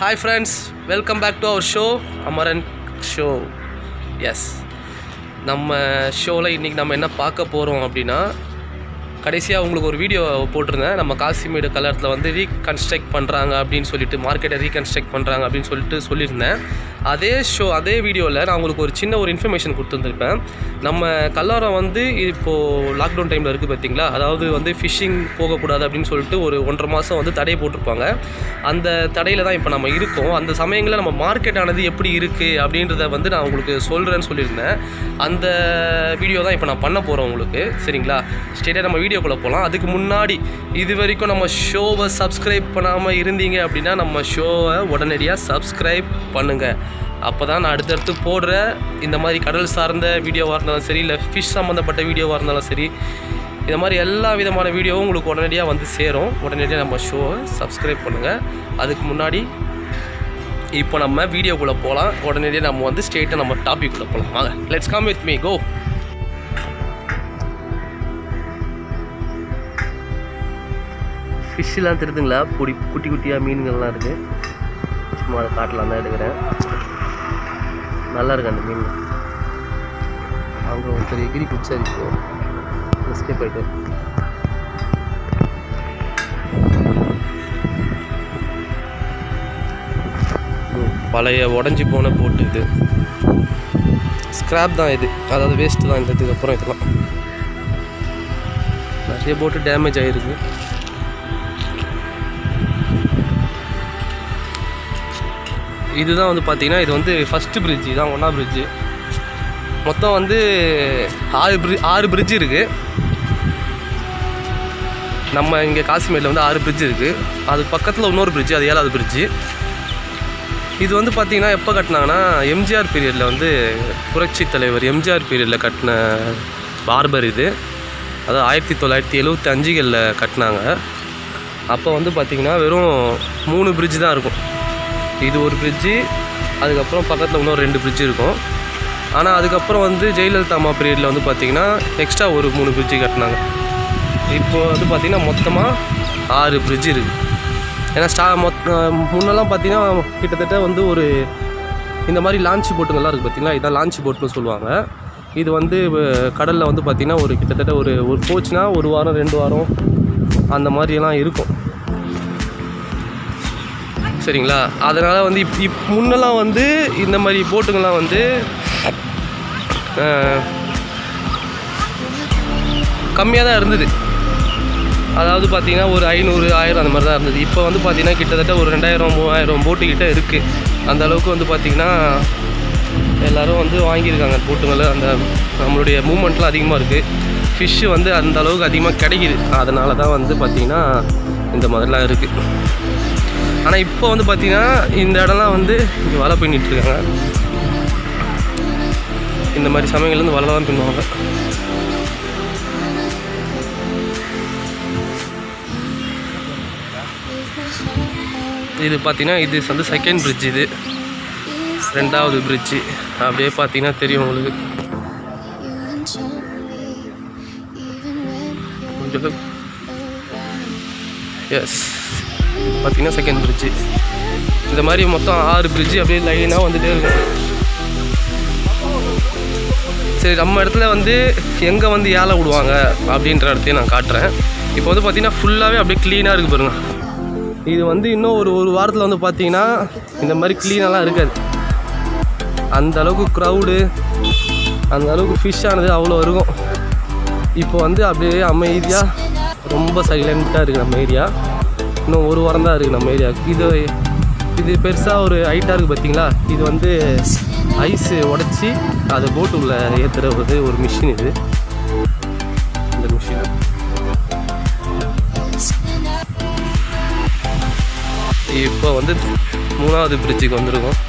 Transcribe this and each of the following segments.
hi friends welcome back to our show Amaran show yes நம்ம ஷோவில் இன்றைக்கி நம்ம என்ன பார்க்க போகிறோம் அப்படின்னா கடைசியாக உங்களுக்கு ஒரு வீடியோ போட்டிருந்தேன் நம்ம காசிமேடு கலரத்தில் வந்து ரீகன்ஸ்ட்ரக்ட் பண்ணுறாங்க அப்படின்னு சொல்லிட்டு மார்க்கெட்டை ரீகன்ஸ்ட்ரக்ட் பண்ணுறாங்க அப்படின்னு சொல்லிட்டு சொல்லியிருந்தேன் அதே ஷோ அதே வீடியோவில் நான் உங்களுக்கு ஒரு சின்ன ஒரு இன்ஃபர்மேஷன் கொடுத்துருந்துருப்பேன் நம்ம கல்லாரம் வந்து இப்போது லாக்டவுன் டைமில் இருக்குது பார்த்தீங்களா அதாவது வந்து ஃபிஷ்ஷிங் போகக்கூடாது அப்படின்னு சொல்லிட்டு ஒரு ஒன்றரை மாதம் வந்து தடை போட்டிருப்பாங்க அந்த தடையில் தான் இப்போ நம்ம இருக்கோம் அந்த சமயங்களில் நம்ம மார்க்கெட் ஆனது எப்படி இருக்குது அப்படின்றத வந்து நான் உங்களுக்கு சொல்கிறேன்னு சொல்லியிருந்தேன் அந்த வீடியோ தான் இப்போ நான் பண்ண போகிறேன் உங்களுக்கு சரிங்களா ஸ்டேட்டாக நம்ம வீடியோக்குள்ளே போகலாம் அதுக்கு முன்னாடி இது வரைக்கும் நம்ம ஷோவை சப்ஸ்கிரைப் பண்ணாமல் இருந்தீங்க அப்படின்னா நம்ம ஷோவை உடனடியாக சப்ஸ்கிரைப் பண்ணுங்கள் அப்போ தான் நான் அடுத்தடுத்து போடுற இந்த மாதிரி கடல் சார்ந்த வீடியோவாக இருந்தாலும் சரி இல்லை ஃபிஷ் சம்மந்தப்பட்ட வீடியோவாக இருந்தாலும் சரி இந்த மாதிரி எல்லா விதமான வீடியோவும் உங்களுக்கு உடனடியாக வந்து சேரும் உடனடியாக நம்ம ஷோவை சப்ஸ்கிரைப் பண்ணுங்கள் அதுக்கு முன்னாடி இப்போ நம்ம வீடியோக்குள்ளே போகலாம் உடனடியாக நம்ம வந்து ஸ்ட்ரெயிட்டாக நம்ம டாபிக்குள்ளே போகலாம் வாங்க let's come with me go ஃபிஷ்ஷெலாம் தெரியுதுங்களா பொடி குட்டி குட்டியாக மீன்கள்லாம் இருக்குது சும்மா அதை காட்டலாம் தான் எடுக்கிறேன் நல்லா இருக்கு அந்த மீன் அங்கே ஒருத்தர் எகிரி பிடிச்சாரு இப்போ எஸ்கேப் ஆகிட்டு பழைய உடஞ்சி போன போட்டு இது ஸ்க்ராப் தான் இது அதாவது வேஸ்ட்டு தான் இந்த இதுக்கு அப்புறம் இதெல்லாம் நிறைய போட்டு டேமேஜ் ஆகிருக்கு இதுதான் வந்து பார்த்தீங்கன்னா இது வந்து ஃபஸ்ட்டு பிரிட்ஜ் தான் ஒன்றா பிரிட்ஜு மொத்தம் வந்து ஆறு பிரி ஆறு பிரிட்ஜ் இருக்குது நம்ம இங்கே காசிமேடில் வந்து ஆறு பிரிட்ஜ் இருக்குது அது பக்கத்தில் இன்னொரு பிரிட்ஜ் அது ஏழாவது பிரிட்ஜு இது வந்து பார்த்திங்கன்னா எப்போ கட்டினாங்கன்னா எம்ஜிஆர் பீரியடில் வந்து புரட்சி தலைவர் எம்ஜிஆர் பீரியடில் கட்டின பார்பர் இது அதாவது ஆயிரத்தி தொள்ளாயிரத்தி எழுவத்தி அஞ்சுகளில் கட்டினாங்க அப்போ வந்து பார்த்திங்கன்னா வெறும் மூணு பிரிட்ஜ் தான் இருக்கும் இது ஒரு பிரிட்ஜு அதுக்கப்புறம் பக்கத்தில் இன்னொரு ரெண்டு பிரிட்ஜ் இருக்கும் ஆனால் அதுக்கப்புறம் வந்து ஜெயலலிதா அம்மா பீரியடில் வந்து பார்த்திங்கன்னா எக்ஸ்ட்ரா ஒரு மூணு பிரிட்ஜு கட்டினாங்க இப்போ வந்து பார்த்திங்கன்னா மொத்தமாக ஆறு பிரிட்ஜ் இருக்குது ஏன்னா ஸ்டா மொத் முன்னெல்லாம் பார்த்திங்கன்னா கிட்டத்தட்ட வந்து ஒரு இந்த மாதிரி லான்ச் போட்டுங்கள்லாம் இருக்குது பார்த்திங்களா இதான் லான்ச் போட்டுன்னு சொல்லுவாங்க இது வந்து கடலில் வந்து பார்த்திங்கன்னா ஒரு கிட்டத்தட்ட ஒரு ஒரு போச்சுன்னா ஒரு வாரம் ரெண்டு வாரம் அந்த மாதிரியெல்லாம் இருக்கும் சரிங்களா அதனால் வந்து இப் இப் முன்னெல்லாம் வந்து இந்த மாதிரி போட்டுங்கள்லாம் வந்து கம்மியாக தான் இருந்தது அதாவது பார்த்திங்கன்னா ஒரு ஐநூறு ஆயிரம் அந்த மாதிரி தான் இருந்தது இப்போ வந்து பார்த்திங்கன்னா கிட்டத்தட்ட ஒரு ரெண்டாயிரம் மூவாயிரம் போட்டுக்கிட்ட இருக்குது அந்த அளவுக்கு வந்து பார்த்திங்கன்னா எல்லோரும் வந்து வாங்கியிருக்காங்க போட்டுங்களை அந்த நம்மளுடைய மூமெண்ட்லாம் அதிகமாக இருக்குது ஃபிஷ்ஷு வந்து அந்த அளவுக்கு அதிகமாக கிடைக்கிது அதனால தான் வந்து பார்த்திங்கன்னா இந்த மாதிரிலாம் இருக்குது ஆனால் இப்போ வந்து பார்த்திங்கன்னா இந்த இடம்லாம் வந்து இங்கே வலை பின்னிட்டுருக்காங்க இந்த மாதிரி சமயங்கள்லேருந்து வலை தான் பின்னுவாங்க இது பார்த்திங்கன்னா இது வந்து செகண்ட் பிரிட்ஜ் இது ரெண்டாவது பிரிட்ஜு அப்படியே பார்த்தீங்கன்னா தெரியும் உங்களுக்கு கொஞ்சம் எஸ் பார்த்தீங்கன்னா செகண்ட் பிரிட்ஜு இந்த மாதிரி மொத்தம் ஆறு பிரிட்ஜு அப்படியே லைனாக வந்துகிட்டே இருக்கும் சரி நம்ம இடத்துல வந்து எங்கே வந்து ஏழை விடுவாங்க அப்படின்ற இடத்தையும் நான் காட்டுறேன் இப்போ வந்து பார்த்திங்கன்னா ஃபுல்லாகவே அப்படியே க்ளீனாக இருக்குது பாருங்க இது வந்து இன்னும் ஒரு ஒரு வாரத்தில் வந்து பார்த்தீங்கன்னா இந்த மாதிரி க்ளீனெல்லாம் இருக்காது அந்த அளவுக்கு க்ரௌடு அந்த அளவுக்கு ஃபிஷ் ஆனது அவ்வளோ இருக்கும் இப்போ வந்து அப்படியே அமைதியாக ரொம்ப சைலண்ட்டாக இருக்குது நம்ம ஏரியா இன்னும் ஒரு வாரம் தான் இருக்குது நம்ம ஏரியாவுக்கு இது இது பெருசாக ஒரு ஹைட்டாக இருக்குது பார்த்தீங்களா இது வந்து ஐஸு உடச்சி அதை போட்டு உள்ள ஏற்றுறது ஒரு மிஷின் இது இந்த மிஷின் இப்போ வந்து மூணாவது பிரிட்ஜுக்கு வந்திருக்கோம்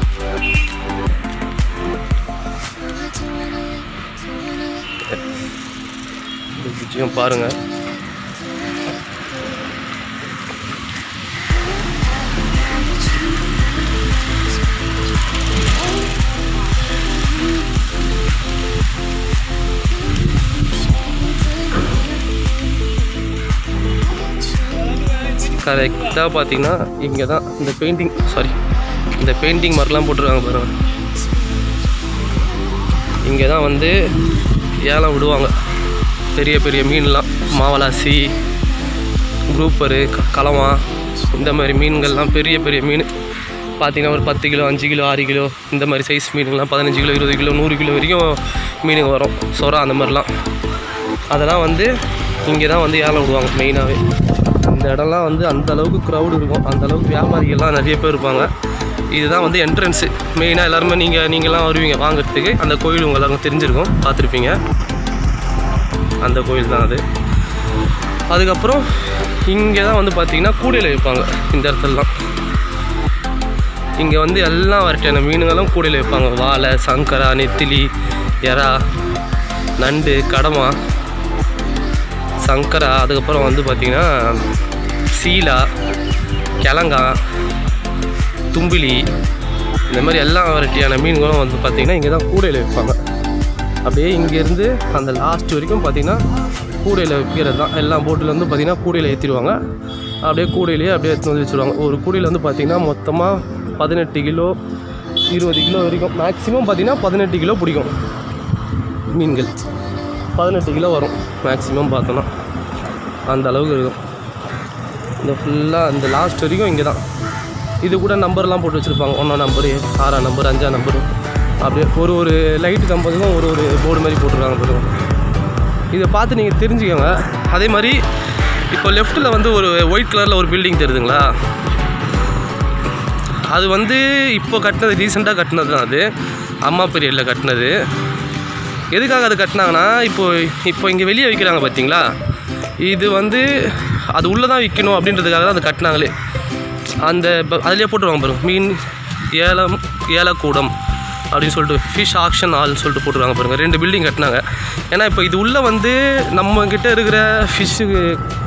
இந்த பிரிட்ஜையும் பாருங்கள் கரெக்டாக பார்த்தீங்கன்னா இங்கே தான் இந்த பெயிண்டிங் சாரி இந்த பெயிண்டிங் மாதிரிலாம் போட்டிருக்காங்க பாருங்க இங்கே தான் வந்து ஏலம் விடுவாங்க பெரிய பெரிய மீன்லாம் மாவலாசி குரூப்பரு க- கலவா இந்த மாதிரி மீன்கள்லாம் பெரிய பெரிய மீன் பார்த்தீங்கன்னா ஒரு பத்து கிலோ அஞ்சு கிலோ ஆறு கிலோ இந்த மாதிரி சைஸ் மீனுங்கள்லாம் பதினஞ்சு கிலோ இருபது கிலோ நூறு கிலோ வரைக்கும் மீனுங்க வரும் சொரா அந்த மாதிரிலாம் அதெல்லாம் வந்து இங்கே தான் வந்து ஏலம் விடுவாங்க மெயினாகவே இந்த இடம்லாம் வந்து அந்த அளவுக்கு க்ரௌடு இருக்கும் அந்த அளவுக்கு வியாபாரிகள்லாம் நிறைய பேர் இருப்பாங்க இதுதான் வந்து என்ட்ரன்ஸு மெயினாக எல்லாருமே நீங்கள் நீங்கள்லாம் வருவீங்க வாங்குறதுக்கு அந்த கோயில் உங்க எல்லாருக்கும் தெரிஞ்சிருக்கும் பார்த்துருப்பீங்க அந்த கோயில் தான் அது அதுக்கப்புறம் இங்கே தான் வந்து பார்த்தீங்கன்னா கூடையில் வைப்பாங்க இந்த இடத்துலலாம் இங்கே வந்து எல்லா வெரைட்டியான மீனுங்களும் கூடையில் வைப்பாங்க வாழை சங்கரா நெத்திலி எறா நண்டு கடமா சங்கரா அதுக்கப்புறம் வந்து பார்த்திங்கன்னா சீலா கிழங்கா தும்பிலி இந்த மாதிரி எல்லா வெரைட்டியான மீன்களும் வந்து பார்த்திங்கன்னா இங்கே தான் கூடையில் வைப்பாங்க அப்படியே இங்கேருந்து அந்த லாஸ்ட் வரைக்கும் பார்த்திங்கன்னா கூடையில் வைக்கிறது தான் எல்லா போட்டில் வந்து பார்த்திங்கன்னா கூடையில் ஏற்றிடுவாங்க அப்படியே கூடையிலேயே அப்படியே எடுத்து வந்து வச்சுருவாங்க ஒரு கூடையில் வந்து பார்த்திங்கன்னா மொத்தமாக பதினெட்டு கிலோ இருபது கிலோ வரைக்கும் மேக்ஸிமம் பார்த்திங்கன்னா பதினெட்டு கிலோ பிடிக்கும் மீன்கள் பதினெட்டு கிலோ வரும் மேக்ஸிமம் பார்த்தோன்னா அந்த அளவுக்கு இருக்கும் இந்த ஃபுல்லாக இந்த லாஸ்ட் வரைக்கும் இங்கே தான் இது கூட நம்பர்லாம் போட்டு வச்சுருப்பாங்க ஒன்றாம் நம்பரு ஆறாம் நம்பர் அஞ்சாம் நம்பரு அப்படியே ஒரு ஒரு லைட்டு கம்பத்துக்கும் ஒரு ஒரு போர்டு மாதிரி போட்டிருக்காங்க பாருங்க இதை பார்த்து நீங்கள் தெரிஞ்சுக்கோங்க அதே மாதிரி இப்போ லெஃப்ட்டில் வந்து ஒரு ஒயிட் கலரில் ஒரு பில்டிங் தெரியுதுங்களா அது வந்து இப்போ கட்டினது ரீசெண்டாக கட்டினது தான் அது அம்மா பீரியடில் கட்டினது எதுக்காக அது கட்டினாங்கன்னா இப்போ இப்போ இங்கே வெளியே விற்கிறாங்க பார்த்தீங்களா இது வந்து அது உள்ளே தான் விற்கணும் அப்படின்றதுக்காக தான் அது கட்டினாங்களே அந்த ப- அதிலே போட்டுருவாங்க பாருங்க மீன் ஏலம் ஏலக்கூடம் அப்படின்னு சொல்லிட்டு ஃபிஷ் ஆக்ஷன் ஆல்னு சொல்லிட்டு போட்டுருவாங்க பாருங்க ரெண்டு பில்டிங் கட்டினாங்க ஏன்னா இப்போ இது உள்ளே வந்து நம்ம கிட்ட இருக்கிற ஃபிஷ்ஷுக்கு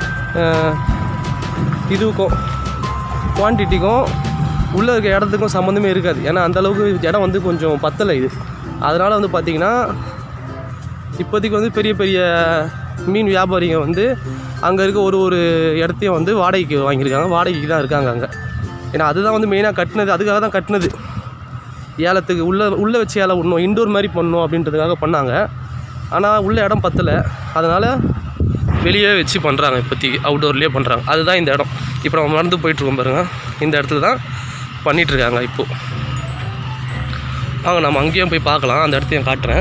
இதுக்கும் குவான்டிட்டிக்கும் உள்ளே இருக்க இடத்துக்கும் சம்மந்தமே இருக்காது ஏன்னா அந்த அளவுக்கு இடம் வந்து கொஞ்சம் பத்தலை இது அதனால் வந்து பார்த்திங்கன்னா இப்போதைக்கு வந்து பெரிய பெரிய மீன் வியாபாரிங்க வந்து அங்கே இருக்க ஒரு ஒரு இடத்தையும் வந்து வாடகைக்கு வாங்கியிருக்காங்க வாடகைக்கு தான் இருக்காங்க அங்கே ஏன்னா அதுதான் வந்து மெயினாக கட்டினது அதுக்காக தான் கட்டினது ஏலத்துக்கு உள்ளே உள்ளே வச்சு ஏலம் விடணும் இண்டோர் மாதிரி பண்ணணும் அப்படின்றதுக்காக பண்ணாங்க ஆனால் உள்ள இடம் பத்தலை அதனால் வெளியே வச்சு பண்ணுறாங்க இப்போதைக்கு அவுட்டோர்லேயே பண்ணுறாங்க அதுதான் இந்த இடம் இப்போ நம்ம நடந்து போயிட்டுருக்கோம் பாருங்க இந்த இடத்துல தான் பண்ணிகிட்ருக்காங்க இப்போது வாங்க நம்ம அங்கேயும் போய் பார்க்கலாம் அந்த இடத்தையும் காட்டுறேன்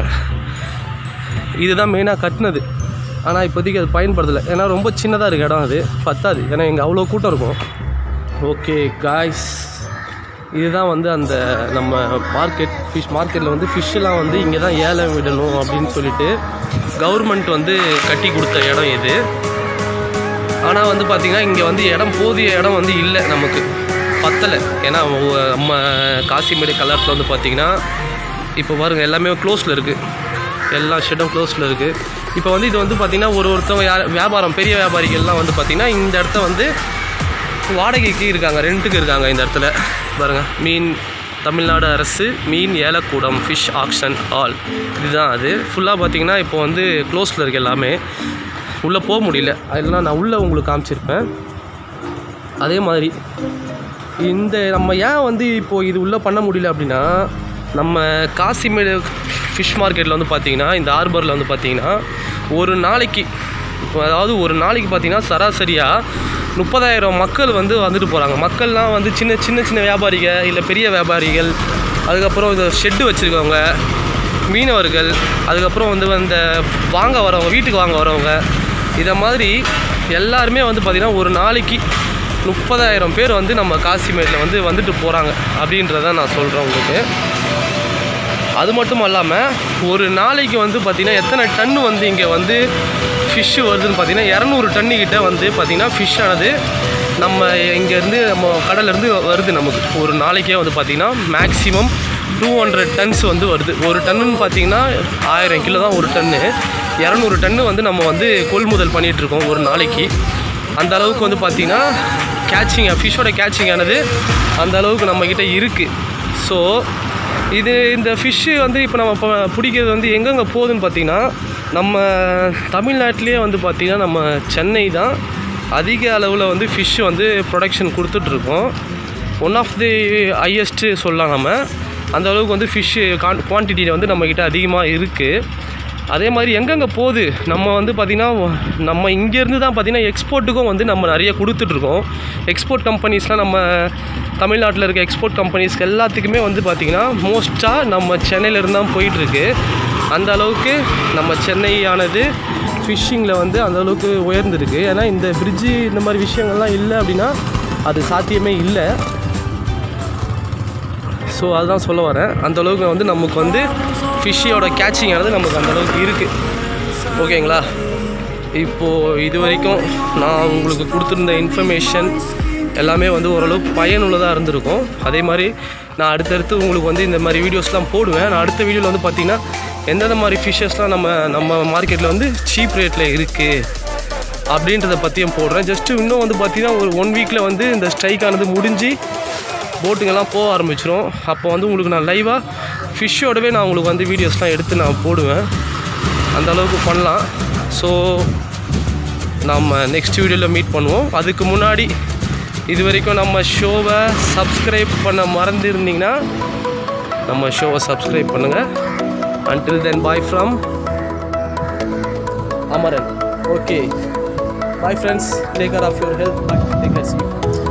இதுதான் மெயினாக கட்டினது ஆனால் இப்போதைக்கு அது பயன்படுத்தலை ஏன்னா ரொம்ப சின்னதாக இருக்குது இடம் அது பத்தாது ஏன்னா இங்கே அவ்வளோ கூட்டம் இருக்கும் ஓகே காய்ஸ் இதுதான் வந்து அந்த நம்ம மார்க்கெட் ஃபிஷ் மார்க்கெட்டில் வந்து ஃபிஷ்ஷெல்லாம் வந்து இங்கே தான் ஏலம் விடணும் அப்படின்னு சொல்லிட்டு கவர்மெண்ட் வந்து கட்டி கொடுத்த இடம் இது ஆனால் வந்து பார்த்திங்கன்னா இங்கே வந்து இடம் போதிய இடம் வந்து இல்லை நமக்கு பத்தலை ஏன்னா ஒ- நம்ம காசிமேடு கலர்ஸில் வந்து பார்த்திங்கன்னா இப்போ பாருங்கள் எல்லாமே க்ளோஸில் இருக்குது எல்லா ஷெட்டும் க்ளோஸில் இருக்குது இப்போ வந்து இது வந்து பார்த்திங்கன்னா ஒரு ஒருத்தவங்க யார் வியாபாரம் பெரிய வியாபாரிகள்லாம் வந்து பார்த்திங்கன்னா இந்த இடத்த வந்து வாடகைக்கு இருக்காங்க ரெண்ட்டுக்கு இருக்காங்க இந்த இடத்துல பாருங்க மீன் தமிழ்நாடு அரசு மீன் ஏலக்கூடம் ஃபிஷ் ஆக்ஷன் ஆல் இதுதான் அது ஃபுல்லாக பார்த்தீங்கன்னா இப்போ வந்து க்ளோஸில் இருக்கு எல்லாமே உள்ளே போக முடியல அதெல்லாம் நான் உள்ளே உங்களுக்கு காமிச்சிருப்பேன் அதே மாதிரி இந்த நம்ம ஏன் வந்து இப்போது இது உள்ளே பண்ண முடியல அப்படின்னா நம்ம காசிமேடு ஃபிஷ் மார்க்கெட்டில் வந்து பார்த்தீங்கன்னா இந்த ஹார்பரில் வந்து பார்த்தீங்கன்னா ஒரு நாளைக்கு இப்போ அதாவது ஒரு நாளைக்கு பார்த்தீங்கன்னா சராசரியாக முப்பதாயிரம் மக்கள் வந்து வந்துட்டு போகிறாங்க மக்கள்லாம் வந்து சின்ன சின்ன சின்ன வியாபாரிகள் இல்லை பெரிய வியாபாரிகள் அதுக்கப்புறம் இந்த ஷெட்டு வச்சுருக்கவங்க மீனவர்கள் அதுக்கப்புறம் வந்து அந்த வாங்க வரவங்க வீட்டுக்கு வாங்க வரவங்க இதை மாதிரி எல்லாருமே வந்து பார்த்திங்கன்னா ஒரு நாளைக்கு முப்பதாயிரம் பேர் வந்து நம்ம காசிமேட்டில் வந்து வந்துட்டு போகிறாங்க அப்படின்றத நான் சொல்கிறேன் உங்களுக்கு அது மட்டும் இல்லாமல் ஒரு நாளைக்கு வந்து பார்த்திங்கன்னா எத்தனை டன் வந்து இங்கே வந்து ஃபிஷ்ஷு வருதுன்னு பார்த்தீங்கன்னா இரநூறு டன்னுக்கிட்ட வந்து பார்த்திங்கன்னா ஃபிஷ் ஆனது நம்ம இங்கேருந்து நம்ம கடல்லேருந்து வருது நமக்கு ஒரு நாளைக்கே வந்து பார்த்திங்கன்னா மேக்ஸிமம் டூ ஹண்ட்ரட் டன்ஸ் வந்து வருது ஒரு டன்னுன்னு பார்த்தீங்கன்னா ஆயிரம் கிலோ தான் ஒரு டன்னு இரநூறு டன்னு வந்து நம்ம வந்து கொள்முதல் பண்ணிகிட்டு இருக்கோம் ஒரு நாளைக்கு அந்த அளவுக்கு வந்து பார்த்திங்கன்னா கேட்சிங் ஃபிஷ்ஷோட கேட்சிங் ஆனது அந்த அளவுக்கு நம்மக்கிட்ட இருக்குது ஸோ இது இந்த ஃபிஷ்ஷு வந்து இப்போ நம்ம இப்போ பிடிக்கிறது வந்து எங்கெங்கே போகுதுன்னு பார்த்தீங்கன்னா நம்ம தமிழ்நாட்டிலேயே வந்து பார்த்திங்கன்னா நம்ம சென்னை தான் அதிக அளவில் வந்து ஃபிஷ் வந்து ப்ரொடக்ஷன் கொடுத்துட்ருக்கோம் ஒன் ஆஃப் தி ஹையஸ்ட்டு சொல்லலாம் நம்ம அந்த அளவுக்கு வந்து ஃபிஷ்ஷு கான் குவான்டிட்டி வந்து நம்மக்கிட்ட அதிகமாக இருக்குது அதே மாதிரி எங்கெங்கே போகுது நம்ம வந்து பார்த்திங்கன்னா நம்ம இங்கேருந்து தான் பார்த்திங்கன்னா எக்ஸ்போர்ட்டுக்கும் வந்து நம்ம நிறைய கொடுத்துட்ருக்கோம் எக்ஸ்போர்ட் கம்பெனிஸ்லாம் நம்ம தமிழ்நாட்டில் இருக்க எக்ஸ்போர்ட் கம்பெனிஸ்க்கு எல்லாத்துக்குமே வந்து பார்த்திங்கன்னா மோஸ்ட்டாக நம்ம சென்னையிலேருந்து தான் போயிட்டுருக்கு அந்த அளவுக்கு நம்ம சென்னையானது ஃபிஷ்ஷிங்கில் வந்து அந்த அளவுக்கு உயர்ந்திருக்கு ஏன்னா இந்த பிரிட்ஜு இந்த மாதிரி விஷயங்கள்லாம் இல்லை அப்படின்னா அது சாத்தியமே இல்லை ஸோ அதுதான் சொல்ல வரேன் அந்த அளவுக்கு வந்து நமக்கு வந்து ஃபிஷ்ஷியோட கேட்சிங் ஆனது நமக்கு அந்த அளவுக்கு இருக்குது ஓகேங்களா இப்போது இது வரைக்கும் நான் உங்களுக்கு கொடுத்துருந்த இன்ஃபர்மேஷன் எல்லாமே வந்து ஓரளவு பயனுள்ளதாக இருந்திருக்கும் அதே மாதிரி நான் அடுத்தடுத்து உங்களுக்கு வந்து இந்த மாதிரி வீடியோஸ்லாம் போடுவேன் நான் அடுத்த வீடியோவில் வந்து பார்த்திங்கன்னா எந்தெந்த மாதிரி ஃபிஷ்ஷஸ்லாம் நம்ம நம்ம மார்க்கெட்டில் வந்து சீப் ரேட்டில் இருக்குது அப்படின்றத பற்றியும் போடுறேன் ஜஸ்ட்டு இன்னும் வந்து பார்த்திங்கன்னா ஒரு ஒன் வீக்கில் வந்து இந்த ஸ்ட்ரைக் ஆனது முடிஞ்சு போட்டுங்கெல்லாம் போக ஆரம்பிச்சிரும் அப்போ வந்து உங்களுக்கு நான் லைவாக ஃபிஷ்ஷோடவே நான் உங்களுக்கு வந்து வீடியோஸ்லாம் எடுத்து நான் போடுவேன் அந்த அளவுக்கு பண்ணலாம் ஸோ நம்ம நெக்ஸ்ட் வீடியோவில் மீட் பண்ணுவோம் அதுக்கு முன்னாடி இது வரைக்கும் நம்ம ஷோவை சப்ஸ்கிரைப் பண்ண மறந்துருந்தீங்கன்னா நம்ம ஷோவை சப்ஸ்கிரைப் பண்ணுங்கள் until then bye from Amaran okay bye friends take care of your health take care